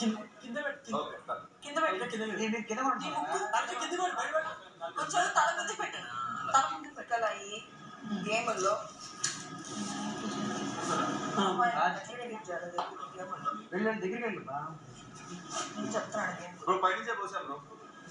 కింద కింద పెట్టు కింద ఓకే సార్ కింద పెట్టు కింద పెట్టు. నేను కింద నీ ముక్కు అంటే కింద పెట్టు బయట పెట్టు కొంచెం తల ముందుకు పెట్టు తల ముందుకు పెట్టు అలా ఈ గేముల్లో ఆ. గేముల్లో వెళ్ళండి దగ్గరికి వెళ్ళి బా. నేను చెప్తున్నాను గేమ్ బ్రో పైనుంచే పోసాం బ్రో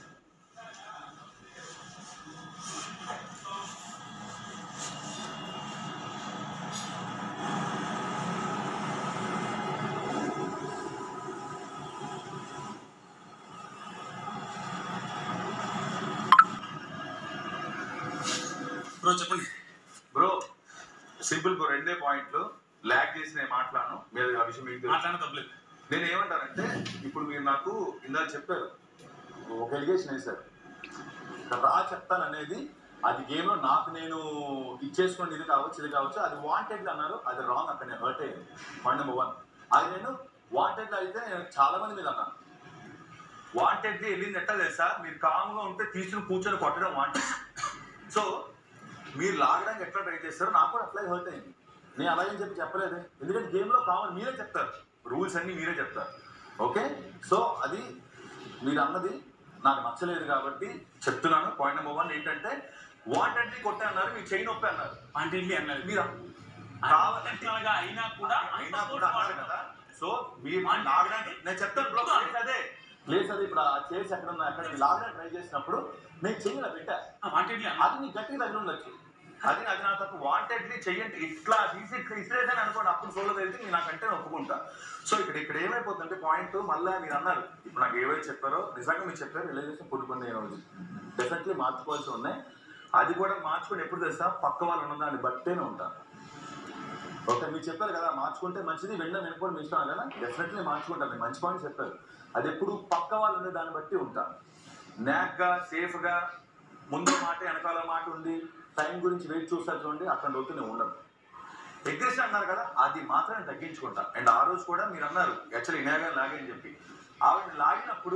బ్రో చెప్పండి బ్రో సింపుల్ బ్రో రెండే పాయింట్లు ల్యాగ్ చేసి నేను మాట్లాడను మీరు ఆ విషయం మీకు తెలుసు. మాట్లాడిన తప్పలేదు నేను ఏమంటానంటే ఇప్పుడు మీరు నాకు ఇందాక చెప్పారు ఒక ఎలిగేషన్ వేశారు రా చెప్తాను అనేది అది గేమ్ లో నాకు నేను ఇచ్చేసుకోండి ఇది కావచ్చు ఇది కావచ్చు అది వాంటెడ్ అన్నారు అది రాంగ్ అక్కడ నేను హర్ట్ అయ్యింది పాయింట్ నెంబర్ వన్ అది నేను వాంటెడ్ అయితే నేను చాలా మంది మీద అన్నాను వాంటెడ్ వెళ్ళింది ఎట్లా తెలుసా మీరు కామ్గా ఉంటే తీసుకుని కూర్చొని కొట్టడం వాంటెడ్ సో మీరు లాగడానికి ఎట్లా ట్రై చేస్తారో నాకు కూడా అట్లా హర్ట్ అయింది నేను అలాగే చెప్పి చెప్పలేదు ఎందుకంటే గేమ్లో కామన్ మీరే చెప్తారు రూల్స్ అన్ని మీరే చెప్తారు ఓకే సో అది మీరు అన్నది నాకు నచ్చలేదు కాబట్టి చెప్తున్నాను పాయింట్ నెంబర్ వన్ ఏంటంటే వాంటెడ్లీ కొట్టే అన్నారు మీరు చెయ్యి నొప్పి అన్నారు పాయింట్ అన్నది మీరు కావాలంటే అయినా కూడా అయినా కూడా అన్నారు కదా సో మీరు లాగడానికి నేను చెప్తాను బ్రో ప్లేస్ అదే ప్లేస్ అదే ఇప్పుడు ఆ చేసి ఎక్కడ ఉన్నా అక్కడ మీరు లాగడానికి ట్రై చేసినప్పుడు నేను చెయ్యి పెట్టా వాంటెడ్లీ అది నీ గట్టిగా దగ్గర ఉండొచ్చు అది అది నా తప్పు వాంటెడ్లీ చెయ్యండి ఇట్లా తీసి ఇట్లా ఇసిరేదని అనుకోండి అప్పుడు సోలో తెలిసి నేను నాకంటే నేను ఒప్పుకుంటా సో ఇక్కడ ఇక్కడ ఏమైపోతుందంటే పాయింట్ మళ్ళీ మీరు అన్నారు ఇప్పుడు నాకు ఏవైతే చెప్పారో నిజంగా మీరు చెప్పారు రిలైజేషన్ కొన్ని కొన్ని నేను డెఫినెట్లీ మార్చుకోవాల్సి ఉన్నాయి అది కూడా మార్చుకొని ఎప్పుడు తెలుసా పక్క వాళ్ళు ఉన్న దాన్ని బట్టేనే ఉంటాను ఓకే మీరు చెప్పారు కదా మార్చుకుంటే మంచిది వినడం వినుకోవడం మీ ఇష్టం కదా డెఫినెట్లీ మార్చుకుంటాను మీరు మంచి పాయింట్ చెప్పారు అది ఎప్పుడు పక్క వాళ్ళు ఉండే దాన్ని బట్టి ఉంటా నాక్గా సేఫ్గా ముందు మాట వెనకాల మాట ఉండి టైం గురించి వెయిట్ చూస్తా చూడండి అక్కడ లోతు నేను ఉండను ఎగ్రెషన్ అన్నారు కదా అది మాత్రం నేను తగ్గించుకుంటా అండ్ ఆ రోజు కూడా మీరు అన్నారు యాక్చువల్లీ ఇనాగా లాగే అని చెప్పి ఆవిడ లాగినప్పుడు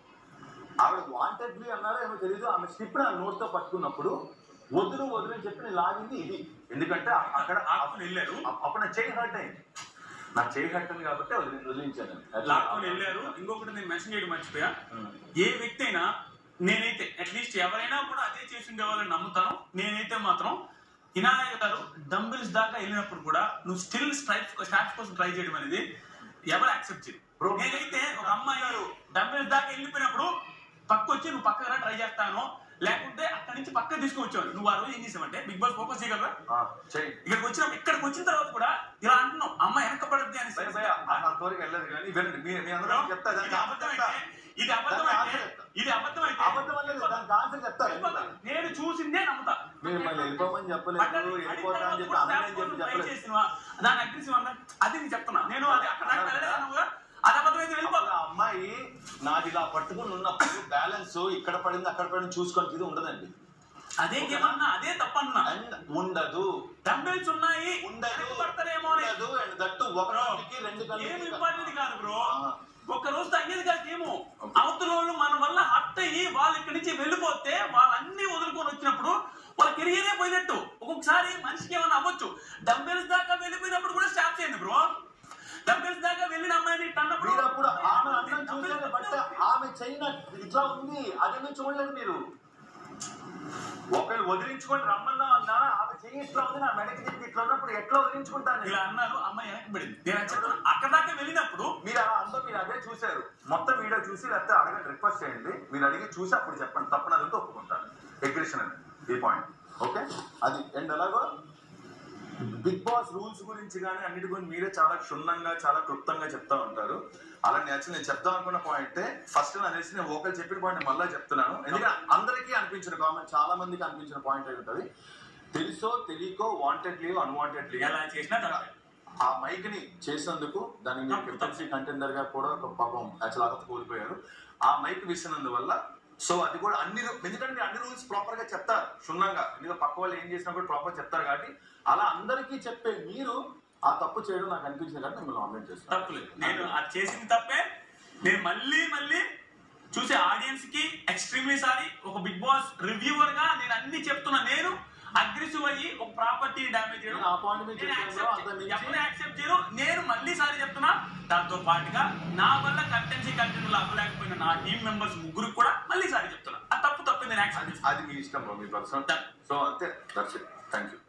ఆవిడ వాంటెడ్లీ అన్నారో ఏమో తెలియదు ఆమె స్లిప్ నా నోట్తో పట్టుకున్నప్పుడు వదులు వదులు అని చెప్పి నేను లాగింది ఇది ఎందుకంటే అక్కడ ఆపుకొని వెళ్ళారు అప్- అప్పుడు నా చేయి హర్ట్ అయింది నా చేయి హర్ట్ అయింది కాబట్టి వదిలి- వదిలించాను నేను. లాక్కొని వెళ్ళారు ఇంకొకటి నేను మెన్షన్ చేయడం మర్చిపోయా ఉమ్. ఏ వ్యక్తి అయినా నేనైతే అట్లీస్ట్ ఎవరైనా కూడా అదే చేసి ఉండేవాళ్ళని నమ్ముతాను నేనైతే మాత్రం వినాయక గారు డంబిల్స్ దాకా వెళ్ళినప్పుడు కూడా నువ్వు స్టిల్ స్ట్రైప్స్ స్టాప్స్ కోసం ట్రై చేయడం అనేది ఎవరు యాక్సెప్ట్ చేయరు Bro. నేనైతే ఒక అమ్మాయి డంబిల్స్ దాకా వెళ్ళిపోయినప్పుడు పక్క వచ్చి నువ్వు పక్కన ట్రై చేస్తాను లేకుంటే అక్కడి నుంచి పక్క తీసుకొచ్చావు నువ్వు ఆ రోజు ఏం చేసావంటే బిగ్ బాస్ ఫోకస్ చేయగలరా ఆ, చేయి ఇక్కడికి వచ్చినప్పుడు ఇక్కడికి వచ్చిన తర్వాత కూడా ఇలా అంటున్నావు అమ్మ వెనకబడద్ది అని భయ భయ అంతవరకు వెళ్ళదు కానీ వినండి మీ మీ అందరూ చెప్తా ఇది దానికి అబద్ధం చెప్తా. అయితే ఇది అబద్ధం అయితే ఇది అబద్ధం అయితే అబద్ధం అనేది దానికి ఆన్సర్ చెప్తారు వెళ్ళిపోతాను. నేను చూసిందే నమ్ముతా మీరు మళ్ళీ వెళ్ళిపోమని చెప్పలేదు వెళ్ళిపోతా అని చెప్పి అన్నని చెప్పి చెప్పలేదు దాని అగ్రెసివ్ అన్న అది నేను చెప్తున్నా నేను అది అక్కడ దాకా వెళ్ళలేదు కదా అది అబద్ధం అయితే అప్పుడు వెళ్ళిపోతా ఆ అమ్మాయి నాది ఇలా పట్టుకుని ఉన్నప్పుడు బ్యాలెన్స్ ఇక్కడ పడింది అక్కడ పడింది చూసుకొని ఇది ఉండదండి అదే ఏమన్నా అదే తప్పన్నా అండ్ ఉండదు డంబెల్స్ ఉన్నాయి ఉండదు పడతారేమో అని ఉండదు అండ్ దట్టు ఒక రోజుకి రెండు ఏం గంటలకి ఇంపార్టెంట్ కాదు బ్రో ఆ. ఒక్క రోజు తగ్గేది కాదు ఏమో Okay. అవతల వాళ్ళు మన వల్ల హట్ అయ్యి వాళ్ళు ఇక్కడి నుంచి వెళ్ళిపోతే వాళ్ళన్నీ వదులుకొని వచ్చినప్పుడు వాళ్ళ కెరియరే పోయినట్టు ఒక్కొక్కసారి మనిషికి ఏమైనా అవ్వచ్చు డంబెల్స్ దాకా వెళ్ళిపోయినప్పుడు కూడా స్టాప్ చేయండి బ్రో డంబెల్స్ దాకా వెళ్ళిన అమ్మాయిని తన్నప్పుడు మీరు అప్పుడు ఆమె అందరం చూసారు బట్ ఆమె చైన ఇట్లా ఉంది అది మీరు చూడలేదు మీరు ఒకళ్ళు వదిలించుకొని రమ్మన్నా అన్నా ఆమె చెయ్యి ఇట్లా ఉంది నా మెడకి తిప్పి ఇట్లా ఉన్నప్పుడు ఎట్లా వదిలించుకుంటాను నేను? ఇలా అన్నారు అమ్మాయి వెనక్కి పడింది నేను అది చెప్తున్నా అక్కడ దాకా వెళ్ళినప్పుడు మీరు అలా అందరూ మీరు అదే చూశారు మొత్తం వీడియో చూసి లేకపోతే అడగండి రిక్వెస్ట్ చేయండి మీరు అడిగి చూసి అప్పుడు చెప్పండి తప్పనదంతా ఒప్పుకుంటాను ఎగ్రెషన్ అని ఈ పాయింట్ ఓకే అది అండ్ ఎలాగో బిగ్ బాస్ రూల్స్ గురించి కానీ అన్నిటి గురించి మీరే చాలా క్షుణ్ణంగా చాలా క్లుప్తంగా చెప్తా ఉంటారు అలా నేను యాక్చువల్లీ నేను చెప్దాం అనుకున్న పాయింటే ఫస్ట్ నాకు తెలిసి నేను ఒకరు చెప్పిన పాయింట్ మళ్ళీ చెప్తున్నాను ఎందుకంటే అందరికీ అనిపించిన కామెంట్ చాలా మందికి అనిపించిన పాయింట్ అయి ఉంటుంది తెలుసో తెలియకో వాంటెడ్ లీవ్ అన్వాంటెడ్ లీవ్ ఎలా చేసినా తప్పే. ఆ మైక్ ని చేసినందుకు దానికి మీరు కెప్టెన్సీ కంటెండర్ గా కూడా ఒక పాపం యాక్చువల్ అర్హత కోల్పోయారు ఆ మైక్ విసినందువల్ల సో అది కూడా అన్ని రూ- ఎందుకంటే మీరు అన్ని రూల్స్ ప్రాపర్ గా చెప్తారు క్షుణ్ణంగా ఎందుకంటే పక్క వాళ్ళు ఏం చేసినా కూడా ప్రాపర్ చెప్తారు కాబట్టి అలా అందరికీ చెప్పే మీరు ఆ తప్పు చేయడం నాకు అనిపించింది కాబట్టి మిమ్మల్ని ఆన్లైన్ చేస్తాను తప్పులేదు నేను అది చేసింది తప్పే నేను మళ్ళీ మళ్ళీ చూసే ఆడియన్స్ కి ఎక్స్ట్రీమ్లీ సారీ ఒక బిగ్ బాస్ రివ్యూవర్ గా నేను అన్ని చెప్తున్నా నేను అగ్రెసివ్ అయ్యి ఒక ప్రాపర్టీ డ్యామేజ్ చేయడం నేను ఆ point మీద నేను చెప్పాను, accept అంతకు మించి- ఎప్పుడు యాక్సెప్ట్ చేయను నేను మళ్ళీ సారి చెప్తున్నా దాంతో పాటుగా నా వల్ల కంటెన్సీ కంటెంట్ అవ్వలేకపోయిన నా టీం మెంబర్స్ ముగ్గురు కూడా మళ్ళీ సారి చెప్తున్నా ఆ తప్పు తప్పు నేను యాక్సెప్ట్ చేస్తాను అది మీ ఇష్టం బ్రో మీ పర్సన్ సో అంతే దట్స్ ఇట్ థ్యాంక్ యూ